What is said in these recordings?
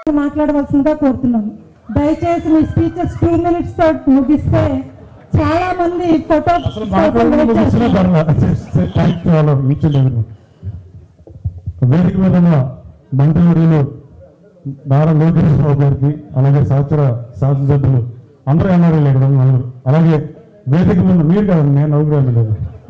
మాట్లాడవలసిందిగా కోరుతున్నాను దయచేసి మీ స్పీచెస్ టూ మినిట్స్ తో ముగిస్తే చాలా మంది ఫోటో అసలు మాట్లాడడం ముగిసినా పర్వాలేదు థ్యాంక్ యూ అలా కూర్చోలేదు వేదిక మీద ఉన్న మంత్రివర్యులు నారా లోకేష్ బాబు గారికి అలాగే సహచర శాసనసభ్యులు అందరూ ఎన్ఆర్ఐ ఇక్కడ ఉన్న నలుగురు అలాగే వేదిక ముందు మీరు కాదు నేను నలుగురు లేదు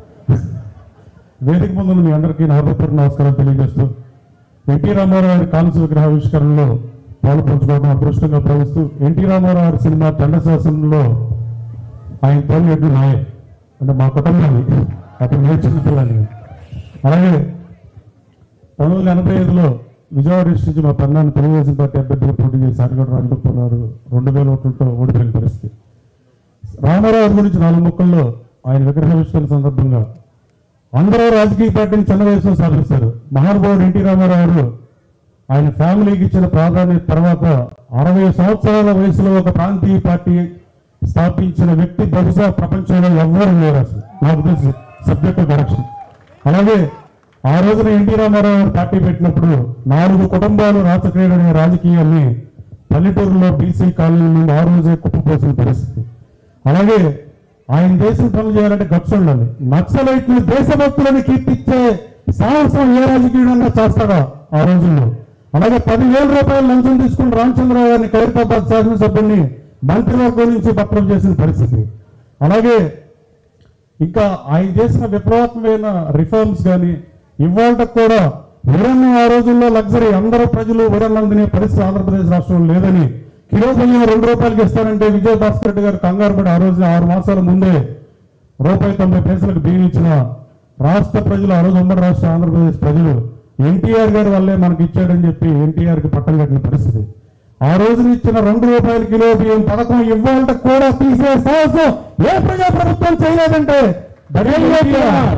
వేదిక ముందు ఉన్న మీ అందరికీ నా హృదయపూర్వక నమస్కారం తెలియజేస్తూ ఎన్టీ రామారావు గారి కాంస్య విగ్రహావిష్కరణలో పాలు పంచుకోవడం అదృష్టంగా భావిస్తూ ఎన్టీ రామారావు గారి సినిమా తండ శాసనంలో ఆయన తోలు ఎడ్డు నాయే అంటే మా కుటుంబాన్ని అతను నేర్చిన పిల్లని అలాగే పంతొమ్మిది వందల ఎనభై ఐదులో విజయవాడ డిస్ట్రిక్ట్ నుంచి మా పన్నాన్ని తెలుగుదేశం పార్టీ అభ్యర్థిగా పోటీ చేసి అరగడ రాజగోపాల్ రెండు వేల ఓట్లతో ఓడిపోయిన పరిస్థితి రామారావు గారి గురించి నాలుగు ముక్కల్లో ఆయన విగ్రహావిష్కరణ సందర్భంగా అందరూ రాజకీయ పార్టీని చిన్న వయసులో సాధిస్తారు మహానుభావుడు ఎన్టీ రామారావు గారు ఆయన ఫ్యామిలీకి ఇచ్చిన ప్రాధాన్యత తర్వాత అరవై సంవత్సరాల వయసులో ఒక ప్రాంతీయ పార్టీ స్థాపించిన వ్యక్తి బహుశా ప్రపంచంలో ఎవ్వరు లేరు అసలు నాకు తెలిసి సబ్జెక్ట్ కరెక్షన్ అలాగే ఆ రోజున ఎన్టీ రామారావు గారు పార్టీ పెట్టినప్పుడు నాలుగు కుటుంబాలు రాచక్రీడనే రాజకీయాన్ని పల్లెటూరులో బీసీ కాలనీ నుండి ఆ రోజే కుప్పపోసిన పరిస్థితి అలాగే ఆయన దేశం పనులు చేయాలంటే గట్స్ ఉండాలి నక్సలైట్లు దేశభక్తులను కీర్తిచ్చే సాహసం ఏ రాజకీయంగా చేస్తాడా ఆ రోజుల్లో అలాగే పదివేల రూపాయలు లంచం తీసుకుని రామచంద్రరావు గారిని ఖైరతాబాద్ శాసనసభ్యుడిని మంత్రివర్గం నుంచి పత్రం చేసిన పరిస్థితి అలాగే ఇంకా ఆయన చేసిన విప్లవాత్మకమైన రిఫార్మ్స్ కానీ ఇవాళ కూడా వరన్న ఆ రోజుల్లో లగ్జరీ అందరూ ప్రజలు వరన్న అందినే పరిస్థితి ఆంధ్రప్రదేశ్ రాష్ట్రంలో లేదని కిలో బియ్యం రెండు రూపాయలకి ఇస్తారంటే విజయ భాస్కర్ రెడ్డి గారు కంగారు పడి ఆ రోజు ఆరు మాసాల ముందే రూపాయి తొంభై పైసలకు బియ్యం ఇచ్చిన రాష్ట్ర ప్రజలు ఆ రోజు ఉమ్మడి రాష్ట్ర ఆంధ్రప్రదేశ్ ప్రజలు ఎన్టీఆర్ గారి వల్లే మనకి ఇచ్చాడని చెప్పి ఎన్టీఆర్ కి పట్టం కట్టిన పరిస్థితి ఆ రోజున ఇచ్చిన రెండు రూపాయల కిలో బియ్యం పథకం ఇవ్వాలంటే కూడా తీసే సాహసం ఏ ప్రజా ప్రభుత్వం చేయలేదంటే that is NTR.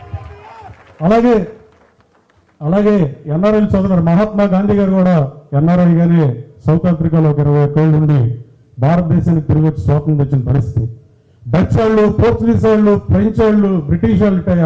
అలాగే అలాగే ఎన్ఆర్ఐ సోదరుడు మహాత్మా గాంధీ గారు కూడా ఎన్ఆర్ఐ గానే సౌత్ ఆఫ్రికాలో ఒక ఇరవై ఒక్కేళ్ళ నుండి భారతదేశానికి తిరిగి వచ్చి స్వాతంత్రం తెచ్చిన పరిస్థితి డచ్ వాళ్ళు పోర్చుగీస్ వాళ్ళు ఫ్రెంచ్ వాళ్ళు బ్రిటిష్ వాళ్ళు ఇట్టగా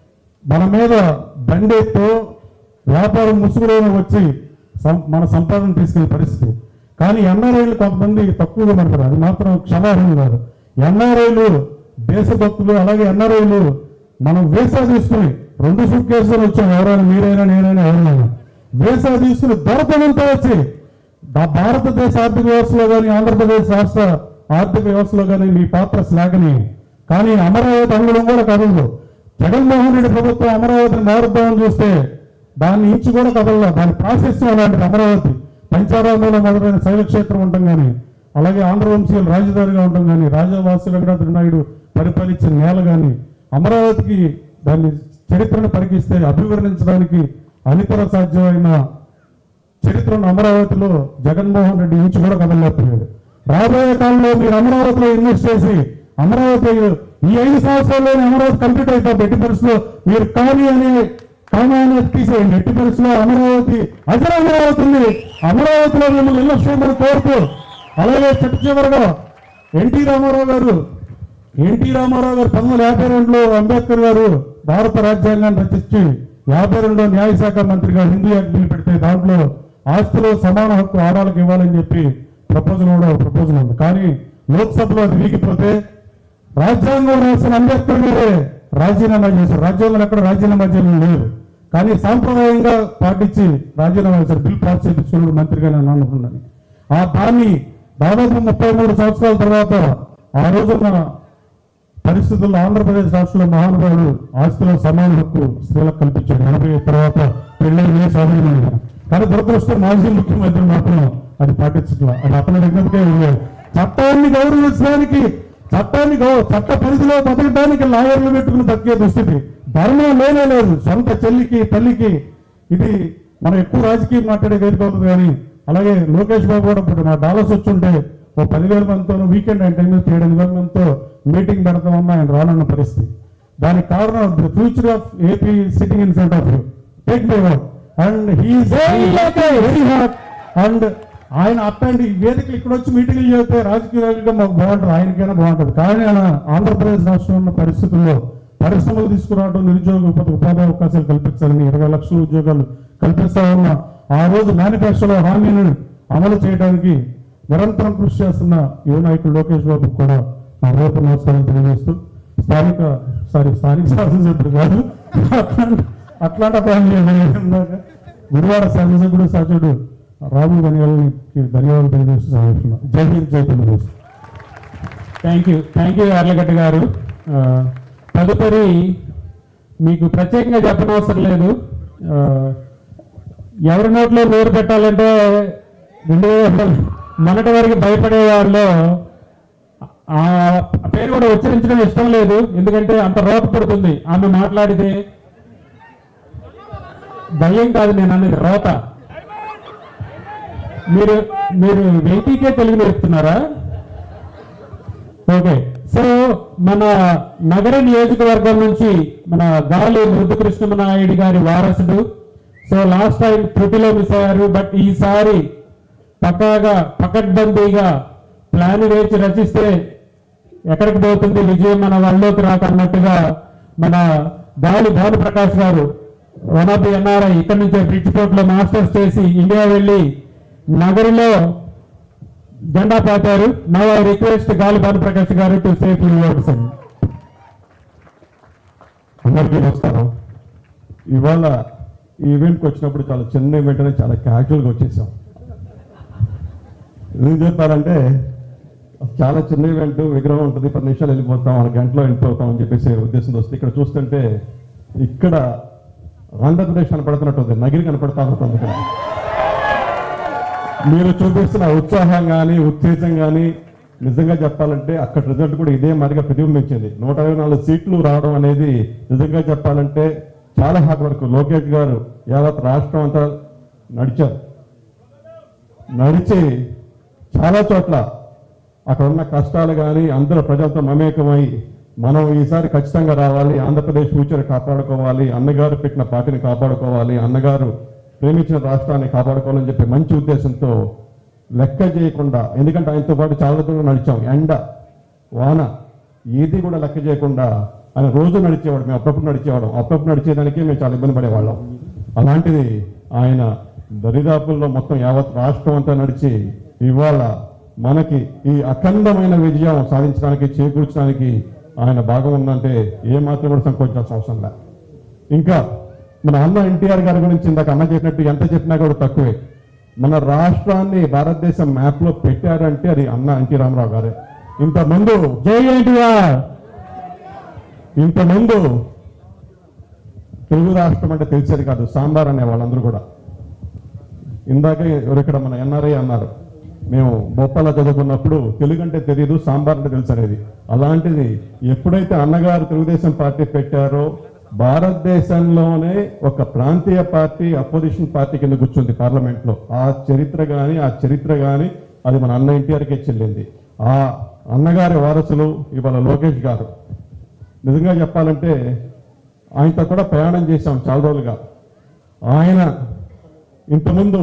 మన మీద బండేతో వ్యాపారం ముసుగులోనే వచ్చి సం- మన సంపాదన తీసుకెళ్లే పరిస్థితి కానీ ఎన్ఆర్ఐలు కొంతమంది తక్కువగా పడతారు అది మాత్రం క్షమార్హం కాదు ఎన్ఆర్ఐలు దేశభక్తులు అలాగే ఎన్ఆర్ఐలు మనం వీసా తీసుకుని రెండు సూట్ కేసులు వచ్చాం ఎవరైనా మీరైనా నేనైనా ఎవరైనా వీసా తీసుకుని దొరకడంతో వచ్చి భా- భారతదేశ ఆర్థిక వ్యవస్థలో కానీ ఆంధ్రప్రదేశ్ రాష్ట్ర ఆర్థిక వ్యవస్థలో కానీ మీ పాత్ర శ్లాఘని కానీ అమరావతి అంగుళం కూడా కదలదు జగన్మోహన్ రెడ్డి ప్రభుత్వం అమరావతిని మారుద్దామని చూస్తే దాన్ని ఇంచు కూడా కదలదు దాని ప్రాసెస్ అలాంటిది అమరావతి పంచారామంలో మొదలైన శైవక్షేత్రం ఉండటం కానీ అలాగే ఆంధ్రవంశీయులు రాజధానిగా ఉండటం కానీ రాజవాసి వెంకటాద్రి నాయుడు పరిపాలించిన నేల కానీ అమరావతికి దాన్ని చరిత్రను పరికిస్తే అభివర్ణించడానికి అనితర సాధ్యమైన చరిత్రను అమరావతిలో జగన్మోహన్ రెడ్డి ఇంచు కూడా కదలలేకపోయాడు రాబోయే కాలంలో మీరు అమరావతిలో ఇన్వెస్ట్ చేసి అమరావతి ఈ ఐదు సంవత్సరాల్లోనే అమరావతి కంప్లీట్ అయిపోతుంది ఎట్టి పరిస్థితిలో మీరు కానీ అనే కామా అనేది తీసేయండి ఎట్టి పరిస్థితిలో అమరావతి అజర అమరావతి ఉంది అమరావతిలో మిమ్మల్ని ఇళ్ళ క్షేమను కోరుతూ అలాగే చిట్ట చివరగా ఎన్టీ రామారావు గారు ఎన్టీ రామారావు గారు పంతొమ్మిది యాభై రెండులో అంబేద్కర్ గారు భారత రాజ్యాంగాన్ని రచించి యాభై రెండులో న్యాయశాఖ మంత్రిగా హిందూ యాక్ట్ బిల్ పెడితే దాంట్లో ఆస్తిలో సమాన హక్కు ఆడాలకు ఇవ్వాలని చెప్పి ప్రపోజల్ కూడా ప్రపోజల్ ఉంది కానీ లోక్సభలో అది వీగిపోతే రాజ్యాంగం రాసిన అంబేద్కర్ గారే రాజీనామా చేశారు రాజ్యాంగంలో ఎక్కడ రాజీనామా చేయడం లేదు కానీ సాంప్రదాయంగా పాటించి రాజీనామా చేశారు బిల్ పాస్ చేయించుకున్నాడు మంత్రిగా నేను అనుకున్నాను ఆ దాన్ని దాదాపు ముప్పై మూడు సంవత్సరాల తర్వాత ఆ రోజున పరిస్థితుల్లో ఆంధ్రప్రదేశ్ రాష్ట్రంలో మహానుభావుడు ఆస్తిలో సమాన హక్కు స్త్రీలకు కల్పించాడు ఎనభై ఐదు తర్వాత పెళ్ళైన సాధనమైన కానీ దురదృష్టం మాజీ ముఖ్యమంత్రి మాత్రం అది పాటించట్లా అది అతని దగ్గరకే వెళ్ళాడు చట్టాన్ని గౌరవించడానికి చట్టాన్ని గౌ- చట్ట పరిధిలో బతకడానికి లాయర్లు పెట్టుకుని బతికే దుస్థితి ధర్మం లేనే లేదు సొంత చెల్లికి తల్లికి ఇది మనం ఎక్కువ రాజకీయం మాట్లాడే వేదిక అవుతుంది కానీ అలాగే లోకేష్ బాబు కూడా ఇప్పుడు నా డాలర్స్ వచ్చుంటే ఓ పదివేల మందితో వీకెండ్ ఆయన టైం ఏడు ఎనిమిది వేల మందితో మీటింగ్ పెడతామన్నా ఆయన రానున్న పరిస్థితి దానికి కారణం the future of AP sitting in front of you take my word and he is very hot and ఆయన అట్లాంటి వేదికలు ఇక్కడ వచ్చి మీటింగ్లు చేస్తే రాజకీయాలుగా మాకు బాగుంటుంది ఆయనకైనా బాగుంటుంది కానీ ఆయన ఆంధ్రప్రదేశ్ రాష్ట్రంలో ఉన్న పరిస్థితుల్లో పరిశ్రమలు తీసుకురావడం నిరుద్యోగ ఉపాధి ఉపాధి అవకాశాలు కల్పించాలని ఇరవై లక్షల ఉద్యోగాలు కల్పిస్తా ఉన్న ఆ రోజు మేనిఫెస్టోలో హామీని అమలు చేయడానికి నిరంతరం కృషి చేస్తున్న యువ నాయకుడు లోకేష్ బాబు కూడా నా హృదయపూర్వక నమస్కారం తెలియజేస్తూ స్థానిక సారీ స్థానిక శాసనసభ్యుడు కాదు అట్లాంటి అట్లాంటి ఫ్యామిలీ ఉన్నాక గురువాడ శాసనసభ్యుడు సచివుడు రాహుల్ ధన్యవాదాలకి ధన్యవాదాలు తెలియజేస్తూ సాగిస్తున్నాం Jai Hind Jai Telugu Desam thank you thank you Yarlagadda garu ఆ, తదుపరి మీకు ప్రత్యేకంగా చెప్పనవసరం లేదు ఆ, ఎవరి నోట్లో నోరు పెట్టాలంటే రెండు వేల మొన్నటి వరకు భయపడే వాళ్ళు ఆ పేరు కూడా ఉచ్చరించడం ఇష్టం లేదు ఎందుకంటే అంత రోత పడుతుంది ఆమె మాట్లాడితే భయం కాదు నేను అన్నది రోత మీరు మీరు వెంకీకే తెలుగు నేర్పుతున్నారా ఓకే సో మన నగర నియోజకవర్గం నుంచి మన గాలి మృదు కృష్ణమనాయుడు గారి వారసుడు సో లాస్ట్ టైం త్రుటిలో మిస్ అయ్యారు బట్ ఈసారి పక్కాగా పకడ్బందీగా ప్లాన్ వేసి రచిస్తే ఎక్కడికి పోతుంది విజయం మన వాళ్ళలోకి రాక అన్నట్టుగా మన గాలి భాను ప్రకాష్ గారు వన్ ఆఫ్ ది ఎన్ఆర్ఐ ఇక్కడి నుంచే బ్రిడ్జ్ లో మాస్టర్స్ చేసి ఇండియా వెళ్ళి నగరిలో జెండా పాతారు నవ్ ఐ రిక్వెస్ట్ గాలి భానుప్రకాష్ గారు టు సేఫ్ వర్డ్స్ అందరికీ నమస్కారం ఇవాళ ఈ ఈవెంట్కి వచ్చినప్పుడు చాలా చిన్న ఈవెంట్ అనేది చాలా క్యాజువల్గా వచ్చేసాం ఎందుకు చెప్పారంటే చాలా చిన్న ఈవెంట్ విగ్రహం ఉంటుంది పది నిమిషాలు వెళ్ళిపోతాం ఒక గంటలో వెళ్ళిపోతాం అని చెప్పేసి ఉద్దేశంతో వస్తే ఇక్కడ చూస్తుంటే ఇక్కడ ఆంధ్రప్రదేశ్ కనపడుతున్నట్టు ఉంది నగిరి కనపడతా ఉంటుంది ఇక్కడ మీరు చూపిస్తున్న ఉత్సాహం కానీ ఉత్తేజం కానీ నిజంగా చెప్పాలంటే అక్కడ రిజల్ట్ కూడా ఇదే మరిగా ప్రతిబింబించింది నూట ఇరవై నాలుగు సీట్లు రావడం అనేది నిజంగా చెప్పాలంటే చాలా హార్డ్ వర్క్ లోకేష్ గారు యావత్ రాష్ట్రం అంతా నడిచారు నడిచి చాలా చోట్ల అక్కడ ఉన్న కష్టాలు కానీ అందరూ ప్రజలతో మమేకమై మనం ఈసారి ఖచ్చితంగా రావాలి ఆంధ్రప్రదేశ్ ఫ్యూచర్ కాపాడుకోవాలి అన్నగారు పెట్టిన పార్టీని కాపాడుకోవాలి అన్నగారు ప్రేమించిన రాష్ట్రాన్ని కాపాడుకోవాలని చెప్పి మంచి ఉద్దేశంతో లెక్క చేయకుండా ఎందుకంటే ఆయనతో పాటు చాలా దూరం నడిచాం ఎండ వాన ఏది కూడా లెక్క చేయకుండా ఆయన రోజు నడిచేవాడు మేము అప్పుడప్పుడు నడిచేవాడు అప్పుడప్పుడు నడిచేదానికి మేము చాలా ఇబ్బంది పడేవాళ్ళం అలాంటిది ఆయన దరిదాపుల్లో మొత్తం యావత్ రాష్ట్రం అంతా నడిచి ఇవాళ మనకి ఈ అఖండమైన విజయం సాధించడానికి చేకూర్చడానికి ఆయన భాగం ఉందంటే ఏ మాత్రం కూడా సంకోచించాల్సిన అవసరం లేదు ఇంకా మన అన్న ఎన్టీఆర్ గారి గురించి ఇందాక అన్న చెప్పినట్టు ఎంత చెప్పినా కూడా తక్కువే మన రాష్ట్రాన్ని భారతదేశం మ్యాప్ లో పెట్టారంటే అది అన్న ఎన్టీ రామారావు గారే ఇంత ముందు జై ఎన్టీఆర్ ఇంత ముందు తెలుగు రాష్ట్రం అంటే తెలిసేది కాదు సాంబార్ అనే వాళ్ళందరూ కూడా ఇందాకే ఎవరు ఇక్కడ మన ఎన్ఆర్ఐ అన్నారు మేము బొప్పల చదువుకున్నప్పుడు తెలుగు అంటే తెలియదు సాంబార్ అంటే తెలుసు అనేది అలాంటిది ఎప్పుడైతే అన్నగారు తెలుగుదేశం పార్టీ పెట్టారో భారతదేశంలోనే ఒక ప్రాంతీయ పార్టీ అపోజిషన్ పార్టీ కింద కూర్చుంది పార్లమెంట్ లో ఆ చరిత్ర గాని ఆ చరిత్ర గాని అది మన అన్న ఎన్టీఆర్కే చెల్లింది ఆ అన్నగారి వారసులు ఇవాళ లోకేష్ గారు నిజంగా చెప్పాలంటే ఆయనతో కూడా ప్రయాణం చేశాం చాలా రోజులుగా ఆయన ఇంతకుముందు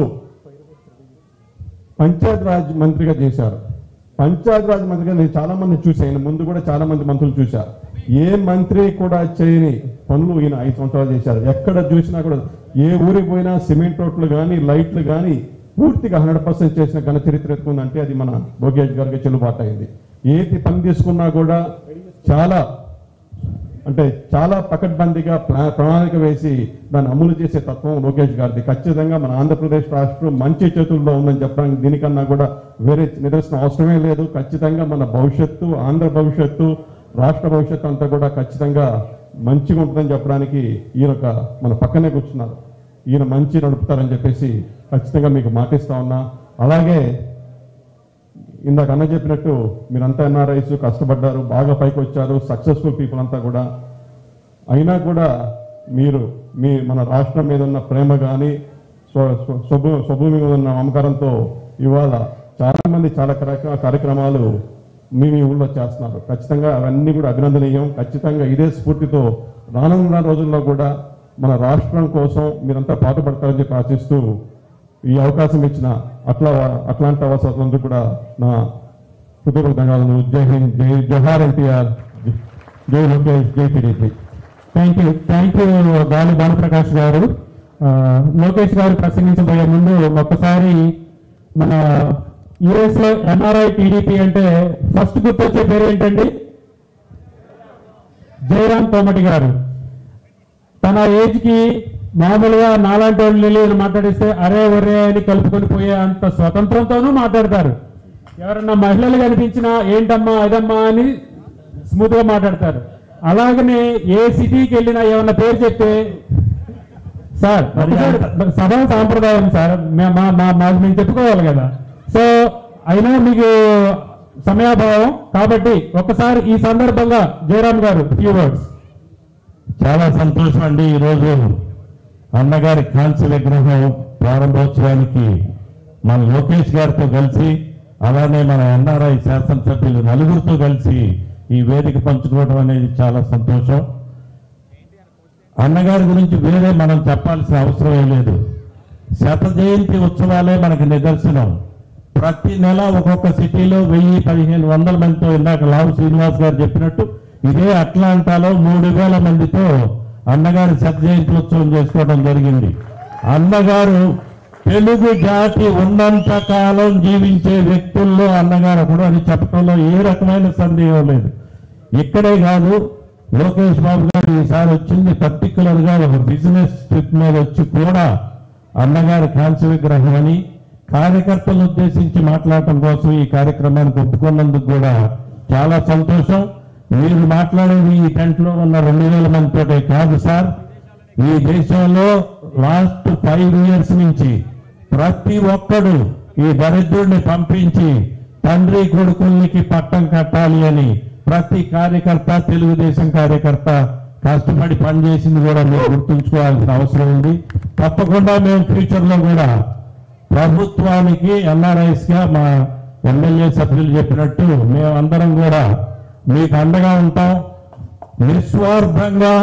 పంచాయత్ రాజ్ మంత్రిగా చేశారు పంచాయత్ రాజ్ మంత్రిగా నేను చాలా మంది చూశాను ఆయన ముందు కూడా చాలా మంది మంత్రులు చూశారు ఏ మంత్రి కూడా చేయని పనులు ఈయన ఐదు సంవత్సరాలు చేశారు ఎక్కడ చూసినా కూడా ఏ ఊరికి పోయినా సిమెంట్ రోడ్లు కానీ లైట్లు కానీ పూర్తిగా హండ్రెడ్ పర్సెంట్ చేసిన ఘన చరిత్ర ఎత్తుకుందంటే అది మన భోగేష్ గారికి చెల్లుబాటు అయింది ఏది పని తీసుకున్నా కూడా చాలా అంటే చాలా పకడ్బందీగా ప్లా ప్రణాళిక వేసి దాన్ని అమలు చేసే తత్వం లోకేష్ గారిది ఖచ్చితంగా మన ఆంధ్రప్రదేశ్ రాష్ట్రం మంచి చేతుల్లో ఉందని చెప్పడానికి దీనికన్నా కూడా వేరే నిదర్శనం అవసరమే లేదు ఖచ్చితంగా మన భవిష్యత్తు ఆంధ్ర భవిష్యత్తు రాష్ట్ర భవిష్యత్తు అంతా కూడా ఖచ్చితంగా మంచిగా ఉంటుందని చెప్పడానికి ఈయన ఒక మన పక్కనే కూర్చున్నారు ఈయన మంచి నడుపుతారని చెప్పేసి ఖచ్చితంగా మీకు మాటిస్తా ఉన్నా అలాగే ఇందాక అన్న చెప్పినట్టు మీరంతా ఎన్ఆర్ఐస్ కష్టపడ్డారు బాగా పైకి వచ్చారు సక్సెస్ఫుల్ పీపుల్ అంతా కూడా అయినా కూడా మీరు మీ మన రాష్ట్రం మీద ఉన్న ప్రేమ కానీ స్వభూ స్వభూమి మీద ఉన్న మమకారంతో ఇవాళ చాలా మంది చాలా కార్యక్రమ కార్యక్రమాలు మీ మీ ఊళ్ళో చేస్తున్నారు ఖచ్చితంగా అవన్నీ కూడా అభినందనీయం ఖచ్చితంగా ఇదే స్ఫూర్తితో రానున్న రోజుల్లో కూడా మన రాష్ట్రం కోసం మీరంతా పాటుపడతారని చెప్పి ఆశిస్తూ ఈ అవకాశం ఇచ్చిన అట్లా అట్లాంటి అవసరాలందరూ కూడా నా హృదయపూర్వక ధన్యవాదాలు జై హింద్ జై జోహార్ NTR Jai Lokesh Jai TDP thank you thank you Gali Bhanu Prakash గారు ఆ, లోకేష్ గారు ప్రసంగించబోయే ముందు ఒక్కసారి మన యుఎస్ లో ఎన్ఆర్ఐ టీడీపీ అంటే ఫస్ట్ గుర్తొచ్చే పేరు ఏంటండి జయరాం కోమటి గారు తన ఏజ్ కి మామూలుగా నాలాంటి వాళ్ళు వెళ్ళి మాట్లాడిస్తే అరే ఒరే అని కలుపుకొని పోయే అంత స్వతంత్రంతోనూ మాట్లాడతారు ఎవరన్నా మహిళలు కనిపించినా ఏంటమ్మా ఇదమ్మా అని స్మూత్ గా మాట్లాడతారు అలాగనే ఏ సిటీకి వెళ్ళినా ఏమన్నా పేరు చెప్తే సార్ ఒకసారి సభా సాంప్రదాయం సార్ మే- మా మా మాకు మేము చెప్పుకోవాలి కదా సో అయినా మీకు సమయాభావం కాబట్టి ఒక్కసారి ఈ సందర్భంగా జయరామ్ గారు ఫ్యూ వర్డ్స్ చాలా సంతోషం అండి ఈరోజు అన్నగారి కాంస్య విగ్రహం ప్రారంభోత్సవానికి మన లోకేష్ గారితో కలిసి అలానే మన ఎన్ఆర్ఐ శాసనసభ్యులు నలుగురితో కలిసి ఈ వేదిక పంచుకోవడం అనేది చాలా సంతోషం అన్నగారి గురించి వేరే మనం చెప్పాల్సిన అవసరం ఏం లేదు శత జయంతి ఉత్సవాలే మనకి నిదర్శనం ప్రతి నెల ఒక్కొక్క సిటీలో వెయ్యి పదిహేను వందల మందితో ఇందాక లావు శ్రీనివాస్ గారు చెప్పినట్టు ఇదే అట్లాంటాలో మూడు వేల మందితో అన్నగారి శత జయంతి ఉత్సవం చేసుకోవడం జరిగింది అన్నగారు తెలుగు జాతి ఉన్నంత కాలం జీవించే వ్యక్తుల్లో అన్నగారు కూడా అని చెప్పడంలో ఏ రకమైన సందేహం లేదు ఇక్కడే కాదు లోకేష్ బాబు గారు ఈసారి వచ్చింది పర్టికులర్ గా ఒక బిజినెస్ ట్రిప్ మీద వచ్చి కూడా అన్నగారి కాంస్య విగ్రహం అని కార్యకర్తలను ఉద్దేశించి మాట్లాడటం కోసం ఈ కార్యక్రమానికి ఒప్పుకున్నందుకు కూడా చాలా సంతోషం మీరు మాట్లాడేది ఈ టెంట్ లో ఉన్న రెండు వేల మందితోటే కాదు సార్ ఈ దేశంలో లాస్ట్ ఫైవ్ ఇయర్స్ నుంచి ప్రతి ఒక్కడు ఈ దరిద్రుడిని పంపించి తండ్రి కొడుకులకి పట్టం కట్టాలి అని ప్రతి కార్యకర్త తెలుగుదేశం కార్యకర్త కష్టపడి పనిచేసింది కూడా మీరు గుర్తుంచుకోవాల్సిన అవసరం ఉంది తప్పకుండా మేము ఫ్యూచర్ లో కూడా ప్రభుత్వానికి ఎన్ఆర్ఐస్ గా మా ఎమ్మెల్యే సభ్యులు చెప్పినట్టు మేమందరం కూడా మీకు అండగా ఉంటాం నిస్వార్థంగా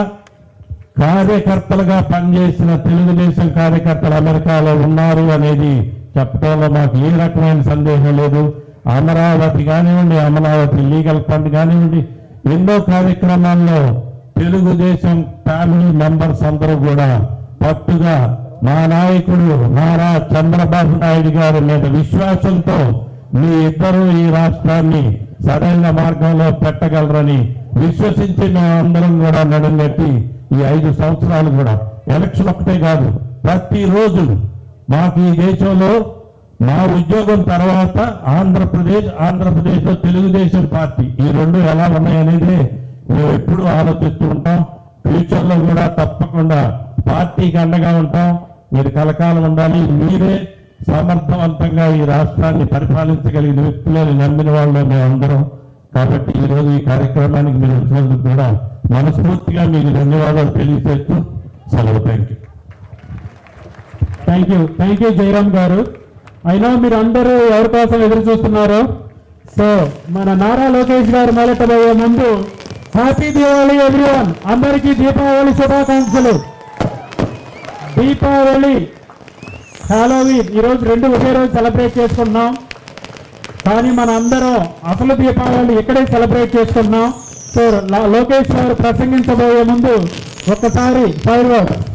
కార్యకర్తలుగా పనిచేసిన తెలుగుదేశం కార్యకర్తలు అమెరికాలో ఉన్నారు అనేది చెప్పడంలో మాకు ఏ రకమైన సందేహం లేదు అమరావతి కానివ్వండి అమరావతి లీగల్ ఫండ్ కానివ్వండి ఎన్నో కార్యక్రమాల్లో తెలుగుదేశం ఫ్యామిలీ మెంబర్స్ అందరూ కూడా పట్టుగా మా నాయకుడు నారా చంద్రబాబు నాయుడు గారి మీద విశ్వాసంతో మీ ఇద్దరు ఈ రాష్ట్రాన్ని సరైన మార్గంలో పెట్టగలరని విశ్వసించి మేమందరం కూడా నడుమెట్టి ఈ ఐదు సంవత్సరాలు కూడా ఎలక్షన్ ఒకటే కాదు ప్రతిరోజు మాకు ఈ దేశంలో మా ఉద్యోగం తర్వాత ఆంధ్రప్రదేశ్ ఆంధ్రప్రదేశ్ లో తెలుగుదేశం పార్టీ ఈ రెండు ఎలా ఉన్నాయనేది మేము ఎప్పుడు ఆలోచిస్తూ ఉంటాం ఫ్యూచర్ లో కూడా తప్పకుండా పార్టీకి అండగా ఉంటాం మీరు కలకాలం ఉండాలి మీరే సమర్థవంతంగా ఈ రాష్ట్రాన్ని పరిపాలించగలిగిన వ్యక్తులని నమ్మిన వాళ్ళు మేమందరం కాబట్టి ఈ రోజు ఈ కార్యక్రమానికి మీరు వచ్చినందుకు కూడా మనస్ఫూర్తిగా మీకు ధన్యవాదాలు తెలియజేస్తూ సెలవు thank you thank you thank you Jayaram garu అయినా మీరు అందరూ ఎవరి కోసం ఎదురు చూస్తున్నారు సో మన నారా లోకేష్ గారు మొదలెట్టబోయే ముందు హ్యాపీ దీపావళి ఎవ్రీవన్ అందరికీ దీపావళి శుభాకాంక్షలు దీపావళి హాలోవీన్ ఈరోజు రెండు ఒకే రోజు సెలబ్రేట్ చేసుకుంటున్నాం కానీ మన అందరం అసలు దీపావళి ఇక్కడే సెలబ్రేట్ చేసుకుంటున్నాం సో లా- లోకేష్ గారు ప్రసంగించబోయే ముందు ఒక్కసారి ఫైర్ వర్క్స్